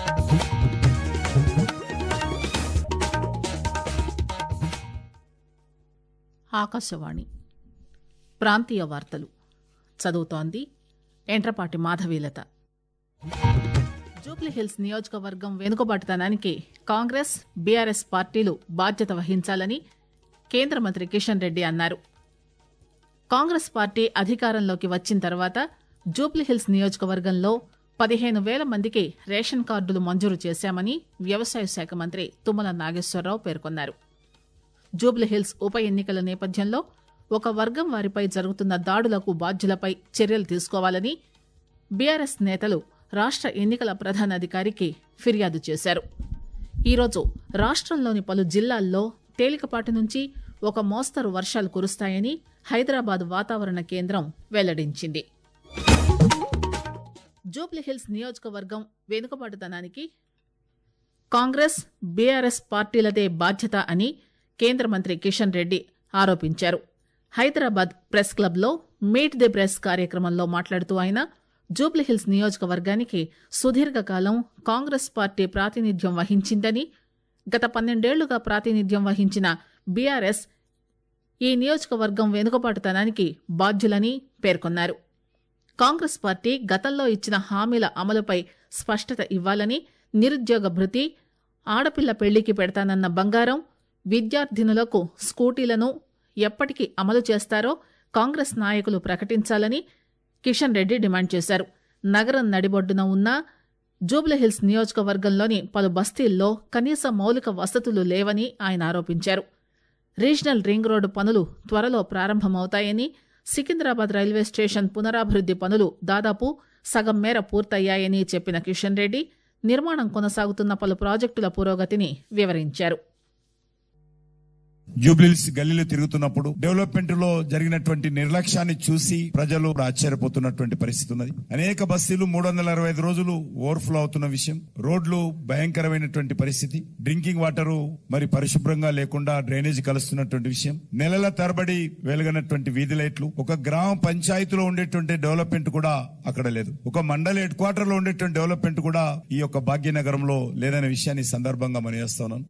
ఆకాశవాణి ప్రాంతీయ వార్తలు చదువుతోంది ఎంట్రపాటి మాధవీలత జూబ్లీహిల్స్ నియోజకవర్గం వెనుకబాటుతనానికి కాంగ్రెస్ బీఆర్ఎస్ పార్టీలు బాధ్యత వహించాలని కేంద్ర మంత్రి కిషన్ రెడ్డి అన్నారు కాంగ్రెస్ పార్టీ అధికారంలోకి వచ్చిన తర్వాత జూబ్లీహిల్స్ నియోజకవర్గంలో పదిహేను వేల మందికి రేషన్ కార్డులు మంజూరు చేశామని వ్యవసాయ శాఖ మంత్రి తుమ్మల నాగేశ్వరరావు పేర్కొన్నారు జూబ్లీహిల్స్ ఉప ఎన్నికల నేపథ్యంలో ఒక వర్గం వారిపై జరుగుతున్న దాడులకు బాధ్యులపై చర్యలు తీసుకోవాలని బీఆర్ఎస్ నేతలు రాష్ట ఎన్నికల ప్రధానాధికారికి ఫిర్యాదు చేశారు ఈరోజు రాష్టంలోని పలు జిల్లాల్లో తేలికపాటి నుంచి ఒక మోస్తరు వర్షాలు కురుస్తాయని హైదరాబాద్ వాతావరణ కేంద్రం వెల్లడించింది జూబ్లీహిల్స్ నియోజకవర్గం వెనుకబాటుతనానికి కాంగ్రెస్ బీఆర్ఎస్ పార్టీలదే బాధ్యత అని కేంద్ర మంత్రి కిషన్ రెడ్డి ఆరోపించారు హైదరాబాద్ ప్రెస్ క్లబ్లో మీట్ ది ప్రెస్ కార్యక్రమంలో మాట్లాడుతూ ఆయన జూబ్లీహిల్స్ నియోజకవర్గానికి సుదీర్ఘకాలం కాంగ్రెస్ పార్టీ ప్రాతినిధ్యం వహించిందని గత పన్నెండేళ్లుగా ప్రాతినిధ్యం వహించిన బీఆర్ఎస్ ఈ నియోజకవర్గం వెనుకబాటుతనానికి బాధ్యులని పేర్కొన్నారు కాంగ్రెస్ పార్టీ గతంలో ఇచ్చిన హామీల అమలుపై స్పష్టత ఇవ్వాలని నిరుద్యోగ భృతి ఆడపిల్ల పెళ్లికి పెడతానన్న బంగారం విద్యార్థినులకు స్కూటీలను ఎప్పటికి అమలు చేస్తారో కాంగ్రెస్ నాయకులు ప్రకటించాలని కిషన్ రెడ్డి డిమాండ్ చేశారు నగరం నడిబొడ్డున ఉన్న జూబ్లీహిల్స్ నియోజకవర్గంలోని పలు బస్తీల్లో కనీస మౌలిక వసతులు లేవని ఆయన ఆరోపించారు రీజనల్ రింగ్ రోడ్డు పనులు త్వరలో ప్రారంభమవుతాయని సికింద్రాబాద్ రైల్వే స్టేషన్ పునరాభివృద్ది పనులు దాదాపు సగం మేర పూర్తయ్యాయని చెప్పిన కిషన్ రెడ్డి నిర్మాణం కొనసాగుతున్న పలు ప్రాజెక్టుల పురోగతిని వివరించారు జూబ్లీస్ గల్లీలో తిరుగుతున్నప్పుడు డెవలప్మెంట్ లో జరిగినటువంటి నిర్లక్ష్యాన్ని చూసి ప్రజలు ఆశ్చర్యపోతున్నటువంటి పరిస్థితి ఉన్నది అనేక బస్తీలు మూడు వందల అరవై ఐదు రోజులు ఓవర్ఫ్లో అవుతున్న విషయం రోడ్లు భయంకరమైనటువంటి పరిస్థితి డ్రింకింగ్ వాటర్ మరి పరిశుభ్రంగా లేకుండా డ్రైనేజ్ కలుస్తున్నటువంటి విషయం నెలల తరబడి వెలుగనటువంటి వీధి లైట్లు ఒక గ్రామ పంచాయతీలో ఉండేటువంటి డెవలప్మెంట్ కూడా అక్కడ లేదు ఒక మండల హెడ్ క్వార్టర్ లో ఉండేటువంటి డెవలప్మెంట్ కూడా ఈ యొక్క భాగ్యనగరంలో లేదనే విషయాన్ని ఈ సందర్భంగా మనం చేస్తున్నాను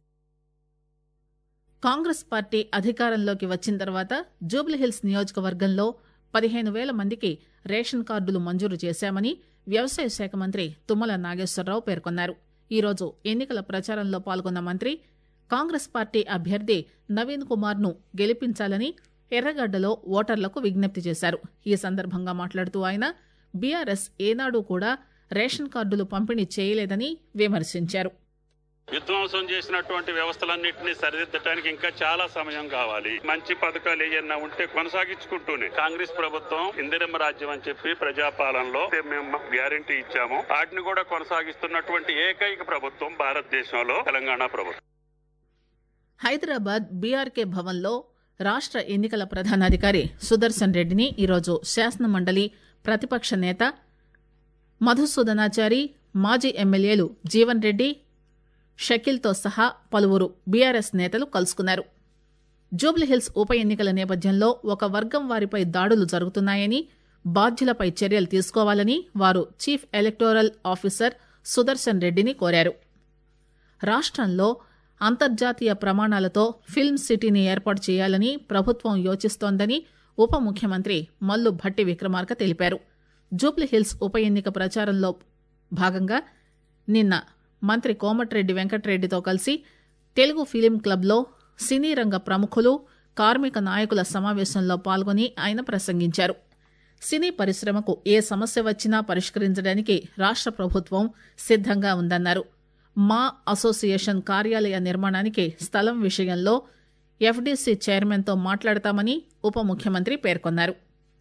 కాంగ్రెస్ పార్టీ అధికారంలోకి వచ్చిన తర్వాత జూబ్లీహిల్స్ నియోజకవర్గంలో పదిహేను వేల మందికి రేషన్ కార్డులు మంజూరు చేశామని వ్యవసాయ శాఖ మంత్రి తుమ్మల నాగేశ్వరరావు పేర్కొన్నారు ఈరోజు ఎన్నికల ప్రచారంలో పాల్గొన్న మంత్రి కాంగ్రెస్ పార్టీ అభ్యర్థి నవీన్ కుమార్ ను గెలిపించాలని ఎర్రగడ్డలో ఓటర్లకు విజ్ఞప్తి చేశారు ఈ సందర్భంగా మాట్లాడుతూ ఆయన బీఆర్ఎస్ ఏనాడు కూడా రేషన్ కార్డులు పంపిణీ చేయలేదని విమర్శించారు విధ్వంసం చేసినటువంటి వ్యవస్థలన్నింటినీ సరిదిద్దడానికి ఇంకా చాలా సమయం కావాలి మంచి పథకాలు ఏమన్నా ఉంటే కొనసాగించుకుంటూనే కాంగ్రెస్ ప్రభుత్వం ఇందిరమ్మ రాజ్యం అని చెప్పి ప్రజాపాలనలో మేము గ్యారంటీ ఇచ్చాము వాటిని కూడా కొనసాగిస్తున్నటువంటి ఏకైక ప్రభుత్వం భారతదేశంలో తెలంగాణ ప్రభుత్వం హైదరాబాద్ బీఆర్కే భవన్లో రాష్ట్ర ఎన్నికల ప్రధానాధికారి సుదర్శన్ రెడ్డిని ఈరోజు శాసనమండలి ప్రతిపక్ష నేత మధుసూదనాచారి మాజీ ఎమ్మెల్యేలు జీవన్ రెడ్డి షకీల్తో సహా పలువురు బీఆర్ఎస్ నేతలు కలుసుకున్నారు జూబ్లీహిల్స్ ఉప ఎన్నికల నేపథ్యంలో ఒక వర్గం వారిపై దాడులు జరుగుతున్నాయని బాధ్యులపై చర్యలు తీసుకోవాలని వారు చీఫ్ ఎలక్టోరల్ ఆఫీసర్ సుదర్శన్ రెడ్డిని కోరారు రాష్ట్రంలో అంతర్జాతీయ ప్రమాణాలతో ఫిల్మ్ సిటీని ఏర్పాటు చేయాలని ప్రభుత్వం యోచిస్తోందని ఉప ముఖ్యమంత్రి మల్లు భట్టి విక్రమార్క తెలిపారు జూబ్లీహిల్స్ ఉప ఎన్నిక ప్రచారంలో భాగంగా నిన్న మంత్రి కోమటిరెడ్డి వెంకటరెడ్డితో కలిసి తెలుగు ఫిలిం క్లబ్లో సినీ రంగ ప్రముఖులు కార్మిక నాయకుల సమావేశంలో పాల్గొని ఆయన ప్రసంగించారు సినీ పరిశ్రమకు ఏ సమస్య వచ్చినా పరిష్కరించడానికి రాష్ట్ర ప్రభుత్వం సిద్ధంగా ఉందన్నారు మా అసోసియేషన్ కార్యాలయ నిర్మాణానికి స్థలం విషయంలో ఎఫ్డీసీ చైర్మన్తో మాట్లాడతామని ఉప ముఖ్యమంత్రి పేర్కొన్నారు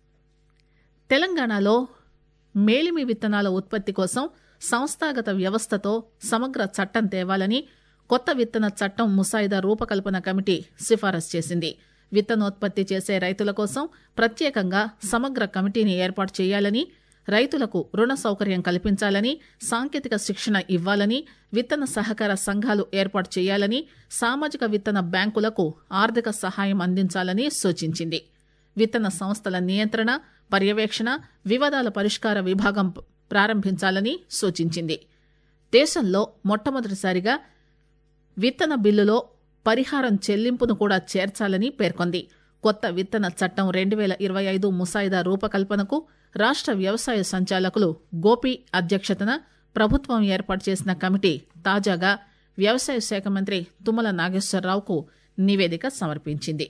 తెలంగాణలో మేలిమి విత్తనాల ఉత్పత్తి కోసం సంస్థాగత వ్యవస్థతో సమగ్ర చట్టం తేవాలని కొత్త విత్తన చట్టం ముసాయిదా రూపకల్పన కమిటీ సిఫారసు చేసింది విత్తనోత్పత్తి చేసే రైతుల కోసం ప్రత్యేకంగా సమగ్ర కమిటీని ఏర్పాటు చేయాలని రైతులకు రుణ సౌకర్యం కల్పించాలని సాంకేతిక శిక్షణ ఇవ్వాలని విత్తన సహకార సంఘాలు ఏర్పాటు చేయాలని సామాజిక విత్తన బ్యాంకులకు ఆర్థిక సహాయం అందించాలని సూచించింది విత్తన సంస్థల నియంత్రణ పర్యవేక్షణ వివాదాల పరిష్కార విభాగం ప్రారంభించాలని సూచించింది దేశంలో మొట్టమొదటిసారిగా విత్తన బిల్లులో పరిహారం చెల్లింపును కూడా చేర్చాలని పేర్కొంది కొత్త విత్తన చట్టం రెండు వేల ఇరవై ఐదు ముసాయిదా రూపకల్పనకు రాష్ట వ్యవసాయ సంచాలకులు గోపి అధ్యక్షతన ప్రభుత్వం ఏర్పాటు చేసిన కమిటీ తాజాగా వ్యవసాయ శాఖ మంత్రి తుమ్మల నాగేశ్వరరావుకు నివేదిక సమర్పించింది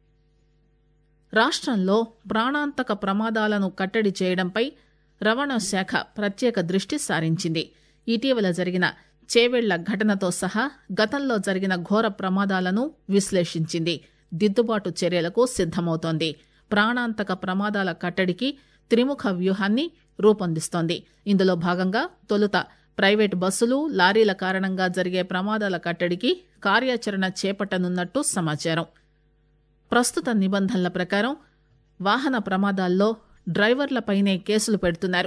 రాష్ట్రంలో ప్రాణాంతక ప్రమాదాలను కట్టడి చేయడంపై రవాణా శాఖ ప్రత్యేక దృష్టి సారించింది ఇటీవల జరిగిన చేవెళ్ల ఘటనతో సహా గతంలో జరిగిన ఘోర ప్రమాదాలను విశ్లేషించింది దిద్దుబాటు చర్యలకు సిద్దమవుతోంది ప్రాణాంతక ప్రమాదాల కట్టడికి త్రిముఖ వ్యూహాన్ని రూపొందిస్తోంది ఇందులో భాగంగా తొలుత ప్రైవేటు బస్సులు లారీల కారణంగా జరిగే ప్రమాదాల కట్టడికి కార్యాచరణ చేపట్టనున్నట్టు సమాచారం ప్రస్తుత నిబంధనల ప్రకారం వాహన ప్రమాదాల్లో డ్రైవర్లపైనే కేసులు పెడుతున్నారు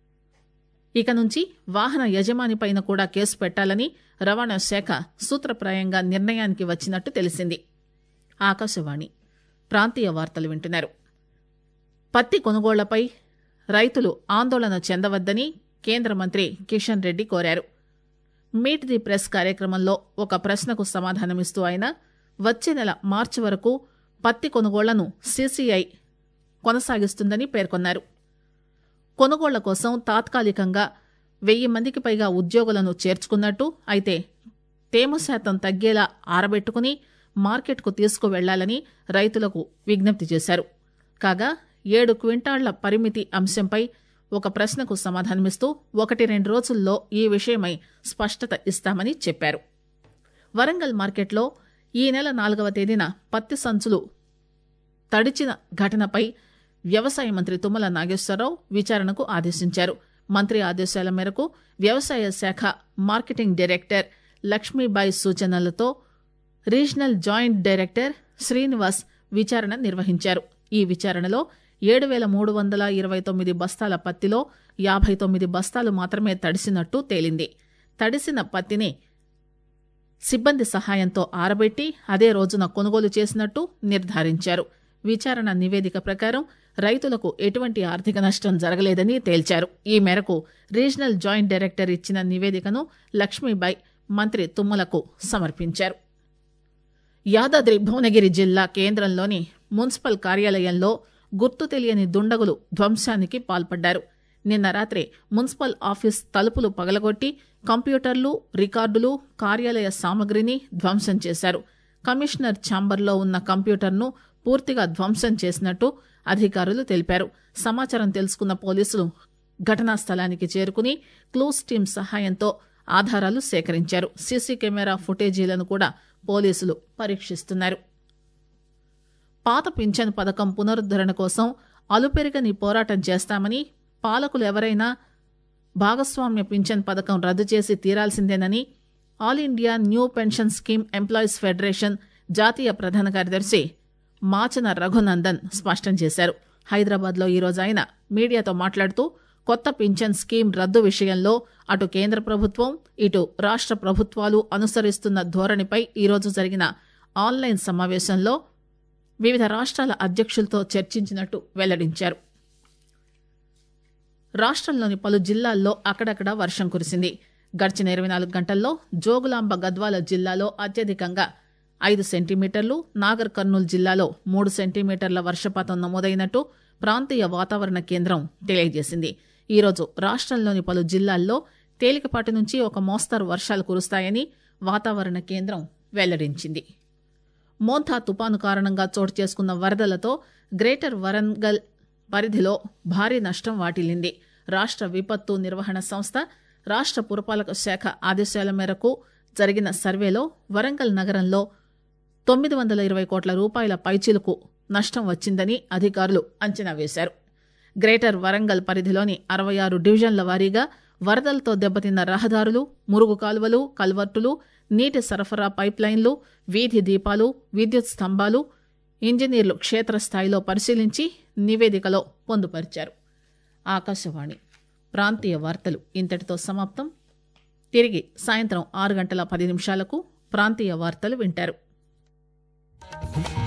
ఇక నుంచి వాహన యజమానిపైన కూడా కేసు పెట్టాలని రవాణా శాఖ సూత్రప్రాయంగా నిర్ణయానికి వచ్చినట్టు తెలిసింది ఆకాశవాణి ప్రాంతీయ వార్తలు వింటున్నారు పత్తి కొనుగోళ్లపై రైతులు ఆందోళన చెందవద్దని కేంద్ర మంత్రి కిషన్ రెడ్డి కోరారు మీట్ ది ప్రెస్ కార్యక్రమంలో ఒక ప్రశ్నకు సమాధానమిస్తూ ఆయన వచ్చే నెల మార్చి వరకు పత్తి కొనుగోళ్లను సీసీఐ కొనసాగిస్తుందని పేర్కొన్నారు కొనుగోళ్ల కోసం తాత్కాలికంగా వెయ్యి మందికి పైగా ఉద్యోగులను చేర్చుకున్నట్టు అయితే తేమ శాతం తగ్గేలా ఆరబెట్టుకుని మార్కెట్కు తీసుకువెళ్లాలని రైతులకు విజ్ఞప్తి చేశారు కాగా ఏడు క్వింటాళ్ల పరిమితి అంశంపై ఒక ప్రశ్నకు సమాధానమిస్తూ ఒకటి రెండు రోజుల్లో ఈ విషయమై స్పష్టత ఇస్తామని చెప్పారు వరంగల్ మార్కెట్లో ఈ నెల నాలుగవ తేదీన పత్తి సంచులు తడిచిన ఘటనపై వ్యవసాయ మంత్రి తుమ్మల నాగేశ్వరరావు విచారణకు ఆదేశించారు మంత్రి ఆదేశాల మేరకు వ్యవసాయ శాఖ మార్కెటింగ్ డైరెక్టర్ లక్ష్మీబాయి సూచనలతో రీజనల్ జాయింట్ డైరెక్టర్ శ్రీనివాస్ విచారణ నిర్వహించారు ఈ విచారణలో ఏడు వేల మూడు వందల ఇరవై తొమ్మిది బస్తాల పత్తిలో యాభై తొమ్మిది బస్తాలు మాత్రమే తడిసినట్టు తేలింది తడిసిన పత్తిని సిబ్బంది సహాయంతో ఆరబెట్టి అదే రోజున కొనుగోలు చేసినట్టు నిర్ధారించారు విచారణ నివేదిక ప్రకారం రైతులకు ఎటువంటి ఆర్థిక నష్టం జరగలేదని తేల్చారు ఈ మేరకు రీజనల్ జాయింట్ డైరెక్టర్ ఇచ్చిన నివేదికను లక్ష్మీబాయి మంత్రి తుమ్మలకు సమర్పించారు యాదాద్రి భువనగిరి జిల్లా కేంద్రంలోని మున్సిపల్ కార్యాలయంలో గుర్తు తెలియని దుండగులు ధ్వంసానికి పాల్పడ్డారు నిన్న రాత్రి మున్సిపల్ ఆఫీస్ తలుపులు పగలగొట్టి కంప్యూటర్లు రికార్డులు కార్యాలయ సామగ్రిని ధ్వంసం చేశారు కమిషనర్ ఛాంబర్లో ఉన్న కంప్యూటర్ను పూర్తిగా ధ్వంసం చేసినట్టు అధికారులు తెలిపారు సమాచారం తెలుసుకున్న పోలీసులు ఘటనా స్థలానికి చేరుకుని క్లూస్ టీం సహాయంతో ఆధారాలు సేకరించారు సీసీ కెమెరా ఫుటేజీలను కూడా పోలీసులు పరీక్షిస్తున్నారు పాత పింఛన్ పథకం పునరుద్దరణ కోసం అలుపెరగని పోరాటం చేస్తామని పాలకులు ఎవరైనా భాగస్వామ్య పింఛన్ పథకం రద్దు చేసి తీరాల్సిందేనని all India new pension scheme employees federation జాతీయ ప్రధాన కార్యదర్శి మాచన రఘునందన్ స్పష్టం చేశారు హైదరాబాద్లో ఈరోజు ఆయన మీడియాతో మాట్లాడుతూ కొత్త పింఛన్ స్కీమ్ రద్దు విషయంలో అటు కేంద్ర ప్రభుత్వం ఇటు రాష్ట ప్రభుత్వాలు అనుసరిస్తున్న ధోరణిపై ఈరోజు జరిగిన ఆన్లైన్ సమావేశంలో వివిధ రాష్ట్రాల అధ్యక్షులతో చర్చించినట్టు వెల్లడించారు రాష్ట్రంలోని పలు జిల్లాల్లో అక్కడక్కడ వర్షం కురిసింది గడిచిన ఇరవై నాలుగు గంటల్లో జోగులాంబ గద్వాల జిల్లాలో అత్యధికంగా ఐదు సెంటీమీటర్లు నాగర్ కర్నూలు జిల్లాలో మూడు సెంటీమీటర్ల వర్షపాతం నమోదైనట్టు ప్రాంతీయ వాతావరణ కేంద్రం తెలియజేసింది ఈరోజు రాష్ట్రంలోని పలు జిల్లాల్లో తేలికపాటి నుంచి ఒక మోస్తరు వర్షాలు కురుస్తాయని వాతావరణ కేంద్రం వెల్లడించింది మోంథా తుపాను కారణంగా చోటు చేసుకున్న వరదలతో గ్రేటర్ వరంగల్ పరిధిలో భారీ నష్టం వాటిల్లింది రాష్ట్ర విపత్తు నిర్వహణ సంస్థ రాష్ట్ర పురపాలక శాఖ ఆదేశాల మేరకు జరిగిన సర్వేలో వరంగల్ నగరంలో తొమ్మిది వందల ఇరవై కోట్ల రూపాయల పైచిలుకు నష్టం వచ్చిందని అధికారులు అంచనా వేశారు గ్రేటర్ వరంగల్ పరిధిలోని అరవై ఆరు డివిజన్ల వారీగా వరదలతో దెబ్బతిన్న రహదారులు మురుగు కాలువలు కల్వర్టులు నీటి సరఫరా పైప్లైన్లు వీధి దీపాలు విద్యుత్ స్తంభాలు ఇంజనీర్లు క్షేత్రస్థాయిలో పరిశీలించి నివేదికలో పొందుపరిచారు ఆకాశవాణి ప్రాంతీయ వార్తలు ఇంతటితో సమాప్తం తిరిగి సాయంత్రం ఆరు గంటల పది నిమిషాలకు ప్రాంతీయ వార్తలు వింటారు